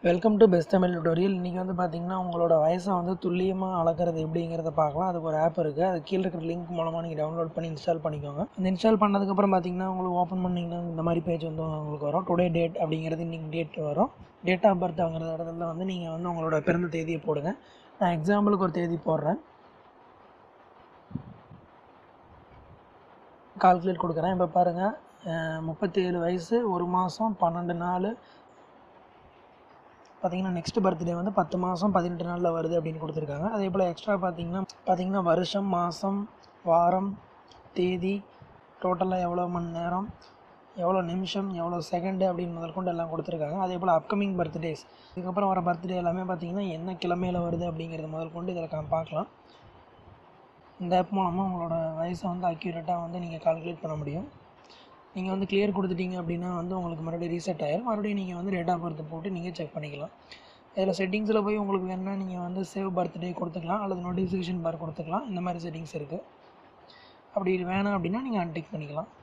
welcome to best Tamil tutorial இன்றைக்கி வந்து பார்த்தீங்கன்னா உங்களோட வயசை வந்து துல்லியமாக அளக்கிறது எப்படிங்கிறத பார்க்கலாம் அதுக்கு ஒரு ஆப் இருக்குது அது கீழே இருக்கிற லிங்க் மூலமாக நீங்கள் டவுன்லோட் பண்ணி இன்ஸ்டால் பண்ணிக்கோங்க அந்த இன்ஸ்டால் பண்ணதுக்கப்புறம் பார்த்தீங்கன்னா உங்களுக்கு ஓப்பன் பண்ணிங்கன்னா இந்த மாதிரி பேஜ் வந்து உங்களுக்கு வரும் டுடே டேட் அப்படிங்கிறது இன்றைக்கி டேட் வரும் டேட் ஆஃப் பர்த் அப்படிங்கிற இடத்துல வந்து நீங்கள் வந்து உங்களோட பிறந்த தேதியை போடுங்க நான் எக்ஸாம்பிளுக்கு ஒரு தேதி போடுறேன் கால்குலேட் கொடுக்குறேன் இப்போ பாருங்கள் முப்பத்தி ஏழு வயசு ஒரு மாதம் பன்னெண்டு நாள் பார்த்தீங்கன்னா நெக்ஸ்ட் பர்த்டே வந்து பத்து மாதம் பதினெட்டு நாளில் வருது அப்படின்னு கொடுத்துருக்காங்க அதே போல் எக்ஸ்ட்ரா பார்த்தீங்கன்னா பார்த்தீங்கன்னா வருஷம் மாதம் வாரம் தேதி டோட்டலாக எவ்வளோ மணி நேரம் எவ்வளோ நிமிஷம் எவ்வளோ செகண்டு அப்படின்னு முதல் கொண்டு எல்லாம் கொடுத்துருக்காங்க அதே போல் அப்கமிங் பர்த்டேஸ் இதுக்கப்புறம் வர பர்த்டே எல்லாமே பார்த்தீங்கன்னா என்ன கிழமையில் வருது அப்படிங்கிறது முதல் கொண்டு இதில் கா பார்க்கலாம் இந்த ஆப் மூலமாக உங்களோட வயசை வந்து அக்யூரேட்டாக வந்து நீங்கள் கால்குலேட் பண்ண முடியும் நீங்கள் வந்து கிளியர் கொடுத்துட்டீங்க அப்படின்னா வந்து உங்களுக்கு மறுபடியும் ரீசெட் ஆயிரும் மறுபடியும் நீங்கள் வந்து டேட் ஆஃப் பர்த் போட்டு நீங்கள் செக் பண்ணிக்கலாம் இதில் செட்டிங்ஸில் போய் உங்களுக்கு வேணுன்னா நீங்கள் வந்து சேவ் பர்த்டே கொடுத்துக்கலாம் அல்லது நோட்டிஃபிகேஷன் பார் கொடுத்துக்கலாம் இந்த மாதிரி செட்டிங்ஸ் இருக்குது அப்படி வேணாம் அப்படின்னா நீங்கள் அன்டிக் பண்ணிக்கலாம்